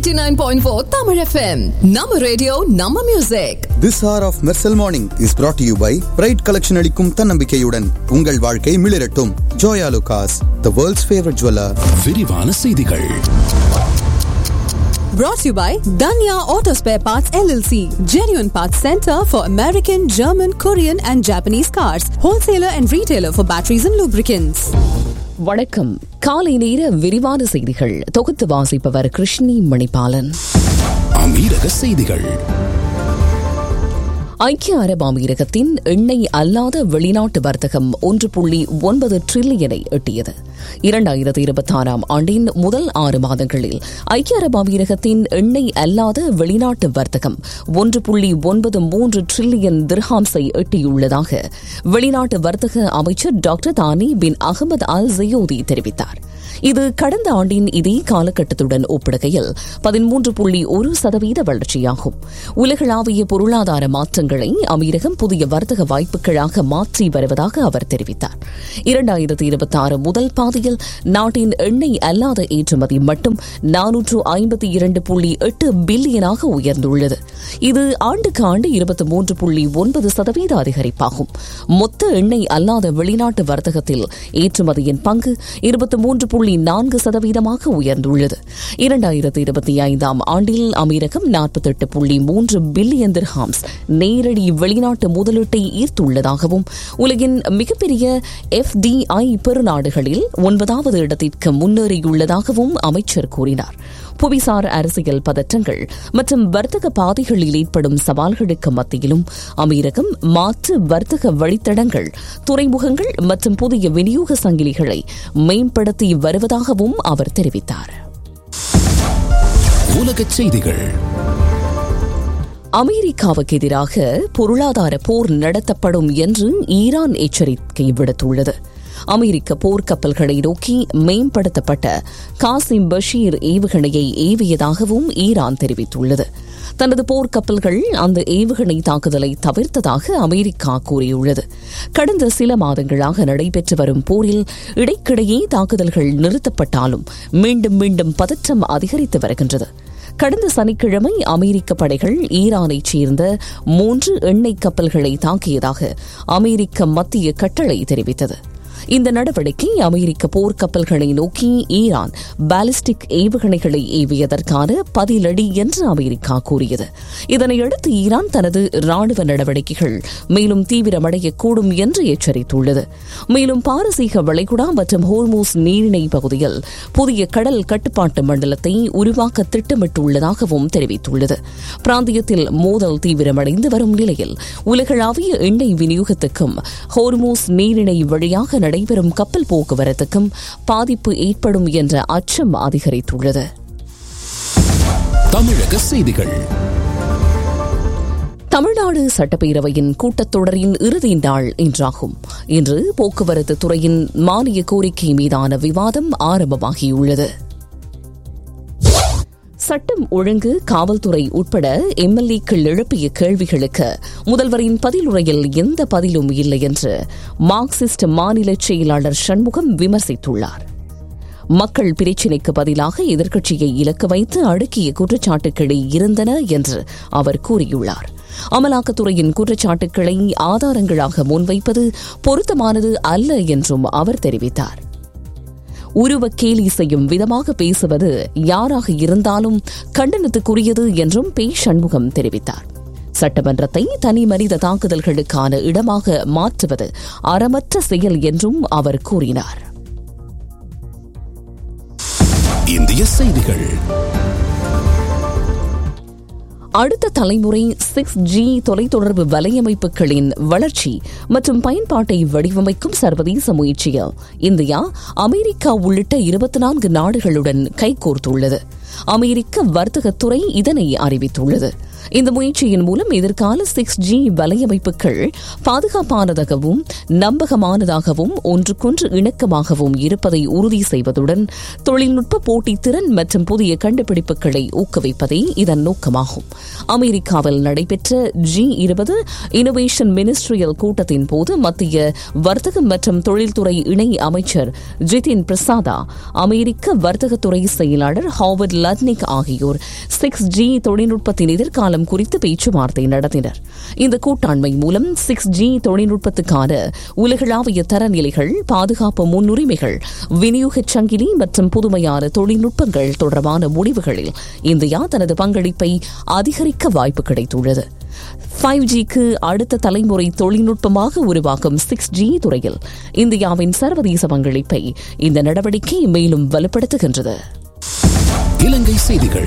89.4 Tamil FM. நம்ம radio நம்ம music This hour of Mersal Morning is brought to you by Pride Collection அளிக்கும் தன்னம்பிக்கையுடன் உங்கள் வாழ்க்கை மிளிரட்டும் Joya Lucas, the world's favorite jeweler. விரிவான செய்திகள் brought to you by Danya Auto Spare Parts LLC. Genuine Parts Center for American, German, Korean and Japanese cars. Wholesaler and retailer for batteries and lubricants. வணக்கம் காலை நேர விரிவான செய்திகள் தொகுத்து வாசிப்பவர் கிருஷ்ணி மணிபாலன் அமீரக செய்திகள் ஐக்கிய அரபு அமீரகத்தின் எண்ணெய் அல்லாத வெளிநாட்டு வர்த்தகம் ஒன்று புள்ளி ஒன்பது டிரில்லியனை எட்டியது இரண்டாயிரத்தி இருபத்தி ஆறாம் ஆண்டின் முதல் ஆறு மாதங்களில் ஐக்கிய அரபு அமீரகத்தின் எண்ணெய் அல்லாத வெளிநாட்டு வர்த்தகம் ஒன்று புள்ளி ஒன்பது மூன்று டிரில்லியன் திர்ஹாம்ஸை எட்டியுள்ளதாக வெளிநாட்டு வர்த்தக அமைச்சர் டாக்டர் தானி பின் அகமது அல் ஜயோதி தெரிவித்தார் இது கடந்த ஆண்டின் இதே காலகட்டத்துடன் ஒப்பிடுகையில் பதிமூன்று புள்ளி ஒரு சதவீத வளர்ச்சியாகும் உலகளாவிய பொருளாதார மாற்றங்களை அமீரகம் புதிய வர்த்தக வாய்ப்புகளாக மாற்றி வருவதாக அவர் தெரிவித்தார் இரண்டாயிரத்தி இருபத்தி ஆறு முதல் பாதியில் நாட்டின் எண்ணெய் அல்லாத ஏற்றுமதி மட்டும் நானூற்று ஐம்பத்தி இரண்டு புள்ளி எட்டு பில்லியனாக உயர்ந்துள்ளது இது ஆண்டுக்கு ஆண்டு இருபத்தி மூன்று புள்ளி ஒன்பது சதவீத அதிகரிப்பாகும் மொத்த எண்ணெய் அல்லாத வெளிநாட்டு வர்த்தகத்தில் ஏற்றுமதியின் பங்கு இருபத்தி மூன்று புள்ளி நான்கு சதவீதமாக உயர்ந்துள்ளது இரண்டாயிரத்தி இருபத்தி ஐந்தாம் ஆண்டில் அமீரகம் நாற்பத்தெட்டு புள்ளி மூன்று பில்லியன் திர்ஹாம்ஸ் நேரடி வெளிநாட்டு முதலீட்டை ஈர்த்துள்ளதாகவும் உலகின் மிகப்பெரிய எஃப்டிஐ பெருநாடுகளில் ஒன்பதாவது இடத்திற்கு முன்னேறியுள்ளதாகவும் அமைச்சர் கூறினார் புவிசார் அரசியல் பதற்றங்கள் மற்றும் வர்த்தக பாதைகளில் ஏற்படும் சவால்களுக்கு மத்தியிலும் அமீரகம் மாற்று வர்த்தக வழித்தடங்கள் துறைமுகங்கள் மற்றும் புதிய விநியோக சங்கிலிகளை மேம்படுத்தி வருவதாகவும் அவர் தெரிவித்தார் உலகச் செய்திகள் அமெரிக்காவுக்கு எதிராக பொருளாதார போர் நடத்தப்படும் என்று ஈரான் எச்சரிக்கை விடுத்துள்ளது அமெரிக்க போர்க்கப்பல்களை நோக்கி மேம்படுத்தப்பட்ட காசிம் பஷீர் ஏவுகணையை ஏவியதாகவும் ஈரான் தெரிவித்துள்ளது தனது போர்க்கப்பல்கள் அந்த ஏவுகணை தாக்குதலை தவிர்த்ததாக அமெரிக்கா கூறியுள்ளது கடந்த சில மாதங்களாக நடைபெற்று வரும் போரில் இடைக்கிடையே தாக்குதல்கள் நிறுத்தப்பட்டாலும் மீண்டும் மீண்டும் பதற்றம் அதிகரித்து வருகின்றது கடந்த சனிக்கிழமை அமெரிக்க படைகள் ஈரானைச் சேர்ந்த மூன்று எண்ணெய் கப்பல்களை தாக்கியதாக அமெரிக்க மத்திய கட்டளை தெரிவித்தது இந்த நடவடிக்கை அமெரிக்க போர்க்கப்பல்களை நோக்கி ஈரான் பாலிஸ்டிக் ஏவுகணைகளை ஏவியதற்கான பதிலடி என்று அமெரிக்கா கூறியது இதனையடுத்து ஈரான் தனது ராணுவ நடவடிக்கைகள் மேலும் தீவிரமடையக்கூடும் என்று எச்சரித்துள்ளது மேலும் பாரசீக வளைகுடா மற்றும் ஹோர்மூஸ் நீரிணை பகுதியில் புதிய கடல் கட்டுப்பாட்டு மண்டலத்தை உருவாக்க திட்டமிட்டுள்ளதாகவும் தெரிவித்துள்ளது பிராந்தியத்தில் மோதல் தீவிரமடைந்து வரும் நிலையில் உலகளாவிய எண்ணெய் விநியோகத்துக்கும் ஹோர்மூஸ் நீரிணை வழியாக நடைபெறும் கப்பல் போக்குவரத்துக்கும் பாதிப்பு ஏற்படும் என்ற அச்சம் அதிகரித்துள்ளது தமிழக செய்திகள் தமிழ்நாடு சட்டப்பேரவையின் கூட்டத்தொடரின் இறுதி நாள் இன்றாகும் இன்று போக்குவரத்து துறையின் மானிய கோரிக்கை மீதான விவாதம் ஆரம்பமாகியுள்ளது சட்டம் ஒழுங்கு காவல்துறை உட்பட எம்எல்ஏக்கள் எழுப்பிய கேள்விகளுக்கு முதல்வரின் பதிலுரையில் எந்த பதிலும் இல்லை என்று மார்க்சிஸ்ட் மாநில செயலாளர் சண்முகம் விமர்சித்துள்ளார் மக்கள் பிரச்சினைக்கு பதிலாக எதிர்க்கட்சியை இலக்கு வைத்து அடுக்கிய குற்றச்சாட்டுகளே இருந்தன என்று அவர் கூறியுள்ளார் அமலாக்கத்துறையின் குற்றச்சாட்டுகளை ஆதாரங்களாக முன்வைப்பது பொருத்தமானது அல்ல என்றும் அவர் தெரிவித்தார் உருவ கேலி செய்யும் விதமாக பேசுவது யாராக இருந்தாலும் கண்டனத்துக்குரியது என்றும் பே சண்முகம் தெரிவித்தார் சட்டமன்றத்தை தனி மனித தாக்குதல்களுக்கான இடமாக மாற்றுவது அறமற்ற செயல் என்றும் அவர் கூறினார் இந்திய செய்திகள் அடுத்த தலைமுறை சிக்ஸ் ஜி தொலைத்தொடர்பு வலையமைப்புகளின் வளர்ச்சி மற்றும் பயன்பாட்டை வடிவமைக்கும் சர்வதேச முயற்சியில் இந்தியா அமெரிக்கா உள்ளிட்ட இருபத்தி நான்கு நாடுகளுடன் கைகோர்த்துள்ளது அமெரிக்க வர்த்தகத்துறை இதனை அறிவித்துள்ளது இந்த முயற்சியின் மூலம் எதிர்கால சிக்ஸ் ஜி வலையமைப்புகள் பாதுகாப்பானதாகவும் நம்பகமானதாகவும் ஒன்றுக்கொன்று இணக்கமாகவும் இருப்பதை உறுதி செய்வதுடன் தொழில்நுட்ப போட்டித்திறன் மற்றும் புதிய கண்டுபிடிப்புகளை ஊக்குவிப்பதே இதன் நோக்கமாகும் அமெரிக்காவில் நடைபெற்ற ஜி இருபது இனோவேஷன் மினிஸ்ட்ரியல் கூட்டத்தின் போது மத்திய வர்த்தகம் மற்றும் தொழில்துறை இணை அமைச்சர் ஜிதின் பிரசாதா அமெரிக்க வர்த்தகத்துறை செயலாளர் ஹாவர்ட் லட்னிக் ஆகியோர் சிக்ஸ் ஜி தொழில்நுட்பத்தின் எதிர்காலம் குறித்து பேச்சுவார்த்தை நடத்தினர் இந்த கூட்டாண்மை மூலம் சிக்ஸ் ஜி தொழில்நுட்பத்துக்கான உலகளாவிய தரநிலைகள் பாதுகாப்பு முன்னுரிமைகள் விநியோகச் சங்கிலி மற்றும் புதுமையான தொழில்நுட்பங்கள் தொடர்பான முடிவுகளில் இந்தியா தனது பங்களிப்பை அதிகரிக்க வாய்ப்பு கிடைத்துள்ளது ஃபைவ் ஜிக்கு அடுத்த தலைமுறை தொழில்நுட்பமாக உருவாக்கும் சிக்ஸ் ஜி துறையில் இந்தியாவின் சர்வதேச பங்களிப்பை இந்த நடவடிக்கை மேலும் வலுப்படுத்துகின்றது இலங்கை செய்திகள்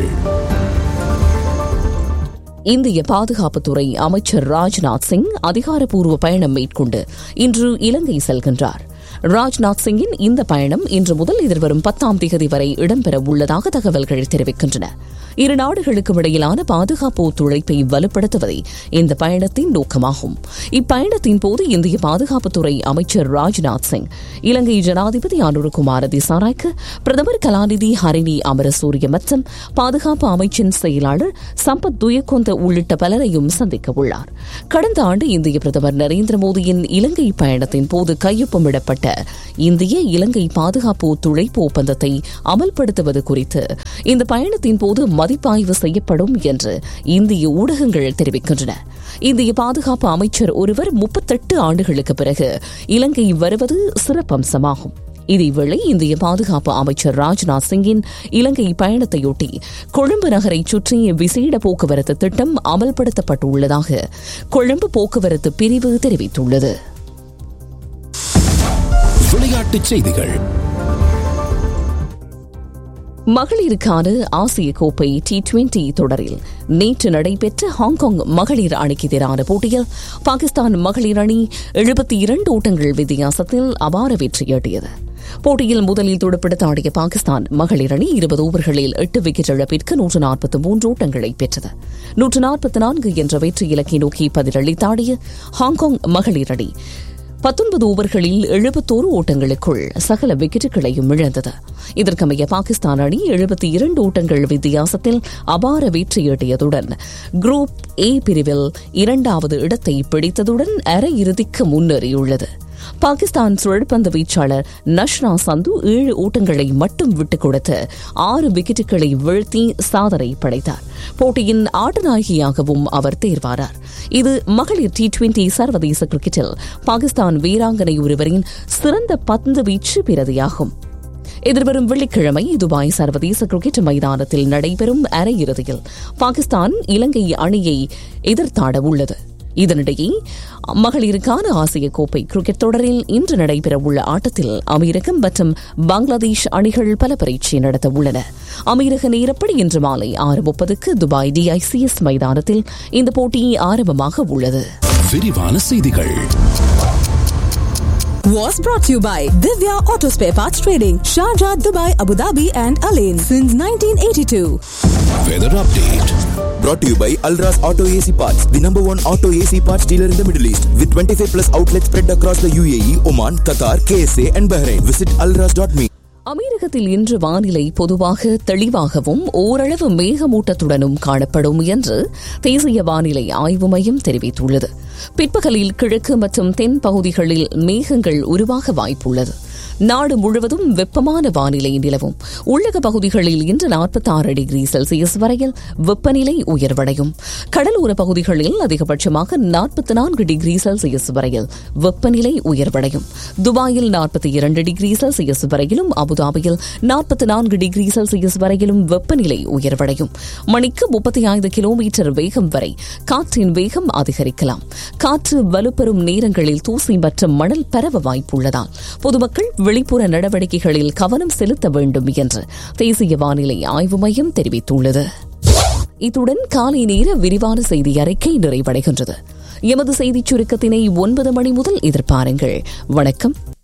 இந்திய பாதுகாப்புத்துறை அமைச்சர் ராஜ்நாத் சிங் அதிகாரப்பூர்வ பயணம் மேற்கொண்டு இன்று இலங்கை செல்கின்றார் ராஜ்நாத் சிங்கின் இந்த பயணம் இன்று முதல் எதிர்வரும் பத்தாம் தேதி வரை இடம்பெற உள்ளதாக தகவல்கள் தெரிவிக்கின்றன இரு நாடுகளுக்கும் இடையிலான பாதுகாப்பு ஒத்துழைப்பை வலுப்படுத்துவதே இந்த பயணத்தின் நோக்கமாகும் இப்பயணத்தின் போது இந்திய பாதுகாப்புத்துறை அமைச்சர் ராஜ்நாத் சிங் இலங்கை ஜனாதிபதி அனுருகுமார திசாராய்க்கு பிரதமர் கலாநிதி ஹரிணி அமரசூரிய மற்றும் பாதுகாப்பு அமைச்சின் செயலாளர் சம்பத் துயக்கொந்த உள்ளிட்ட பலரையும் சந்திக்க உள்ளார் கடந்த ஆண்டு இந்திய பிரதமர் நரேந்திர மோடியின் இலங்கை பயணத்தின் போது கையொப்பமிடப்பட்ட இந்திய இலங்கை பாதுகாப்பு ஒத்துழைப்பு ஒப்பந்தத்தை அமல்படுத்துவது குறித்து இந்த பயணத்தின் போது மதிப்பாய்வு செய்யப்படும் என்று இந்திய ஊடகங்கள் தெரிவிக்கின்றன இந்திய பாதுகாப்பு அமைச்சர் ஒருவர் முப்பத்தெட்டு ஆண்டுகளுக்கு பிறகு இலங்கை வருவது சிறப்பம்சமாகும் இதேவேளை இந்திய பாதுகாப்பு அமைச்சர் ராஜ்நாத் சிங்கின் இலங்கை பயணத்தையொட்டி கொழும்பு நகரை சுற்றி விசேட போக்குவரத்து திட்டம் அமல்படுத்தப்பட்டுள்ளதாக கொழும்பு போக்குவரத்து பிரிவு தெரிவித்துள்ளது விளையாட்டுச் செய்திகள் மகளிருக்கான ஆசிய கோப்பை டி டுவெண்டி தொடரில் நேற்று நடைபெற்ற ஹாங்காங் மகளிர் அணிக்கு எதிரான போட்டியில் பாகிஸ்தான் மகளிர் அணி எழுபத்தி இரண்டு ஓட்டங்கள் வித்தியாசத்தில் அபார வெற்றியீட்டியது போட்டியில் முதலில் துடுப்படுத்த ஆடிய பாகிஸ்தான் மகளிர் அணி இருபது ஓவர்களில் எட்டு விக்கெட் இழப்பிற்கு நூற்று நாற்பத்தி மூன்று ஓட்டங்களை பெற்றது நூற்று நாற்பத்தி நான்கு என்ற வெற்றி இலக்கை நோக்கி பதிலளித்தாடிய ஹாங்காங் மகளிர் அணி பத்தொன்பது ஓவர்களில் எழுபத்தோரு ஓட்டங்களுக்குள் சகல விக்கெட்டுகளையும் இழந்தது இதற்கமைய பாகிஸ்தான் அணி எழுபத்தி இரண்டு ஓட்டங்கள் வித்தியாசத்தில் அபார வெற்றியீட்டியதுடன் குரூப் ஏ பிரிவில் இரண்டாவது இடத்தை பிடித்ததுடன் அரையிறுதிக்கு முன்னேறியுள்ளது பாகிஸ்தான் சுழற்பந்து வீச்சாளர் நஷ்னா சந்து ஏழு ஓட்டங்களை மட்டும் விட்டுக் கொடுத்து ஆறு விக்கெட்டுகளை வீழ்த்தி சாதனை படைத்தார் போட்டியின் ஆட்டநாயகியாகவும் அவர் தேர்வானார் இது மகளிர் டி டுவெண்டி சர்வதேச கிரிக்கெட்டில் பாகிஸ்தான் வீராங்கனை ஒருவரின் சிறந்த பந்து வீச்சு பிரதியாகும் எதிர்வரும் வெள்ளிக்கிழமை துபாய் சர்வதேச கிரிக்கெட் மைதானத்தில் நடைபெறும் அரையிறுதியில் பாகிஸ்தான் இலங்கை அணியை எதிர்த்தாட உள்ளது இதனிடையே மகளிருக்கான ஆசிய கோப்பை கிரிக்கெட் தொடரில் இன்று நடைபெறவுள்ள ஆட்டத்தில் அமீரகம் மற்றும் பங்களாதேஷ் அணிகள் பல பரீட்சை நடத்த உள்ளன அமீரக நேரப்படி இன்று மாலை ஆறு முப்பதுக்கு துபாய் டிஐசிஎஸ் மைதானத்தில் இந்த போட்டி ஆரம்பமாக உள்ளது விரிவான செய்திகள் Was brought to you by Divya Auto Spare Parts Trading, Sharjah, Dubai, Abu Dhabi, and Alain since 1982. Weather update Brought to you by Alras Auto AC Parts, the number one auto AC parts dealer in the Middle East, with 25 plus outlets spread across the UAE, Oman, Qatar, KSA, and Bahrain. Visit alras.me. அமீரகத்தில் இன்று வானிலை பொதுவாக தெளிவாகவும் ஓரளவு மேகமூட்டத்துடனும் காணப்படும் என்று தேசிய வானிலை ஆய்வு மையம் தெரிவித்துள்ளது பிற்பகலில் கிழக்கு மற்றும் தென் பகுதிகளில் மேகங்கள் உருவாக வாய்ப்புள்ளது நாடு முழுவதும் வெப்பமான வானிலை நிலவும் உள்ளக பகுதிகளில் இன்று நாற்பத்தி ஆறு டிகிரி செல்சியஸ் வரையில் வெப்பநிலை உயர்வடையும் கடலோர பகுதிகளில் அதிகபட்சமாக நாற்பத்தி நான்கு டிகிரி செல்சியஸ் வரையில் வெப்பநிலை உயர்வடையும் துபாயில் நாற்பத்தி இரண்டு டிகிரி செல்சியஸ் வரையிலும் அபுதாபியில் நாற்பத்தி நான்கு டிகிரி செல்சியஸ் வரையிலும் வெப்பநிலை உயர்வடையும் மணிக்கு முப்பத்தி ஐந்து கிலோமீட்டர் வேகம் வரை காற்றின் வேகம் அதிகரிக்கலாம் காற்று வலுப்பெறும் நேரங்களில் தூசி மற்றும் மணல் பரவ வாய்ப்புள்ளதால் பொதுமக்கள் வெளிப்புற நடவடிக்கைகளில் கவனம் செலுத்த வேண்டும் என்று தேசிய வானிலை ஆய்வு மையம் தெரிவித்துள்ளது இத்துடன் காலை நேர விரிவான செய்தி அறிக்கை நிறைவடைகின்றது எமது செய்திச் சுருக்கத்தினை ஒன்பது மணி முதல் எதிர்பாருங்கள் வணக்கம்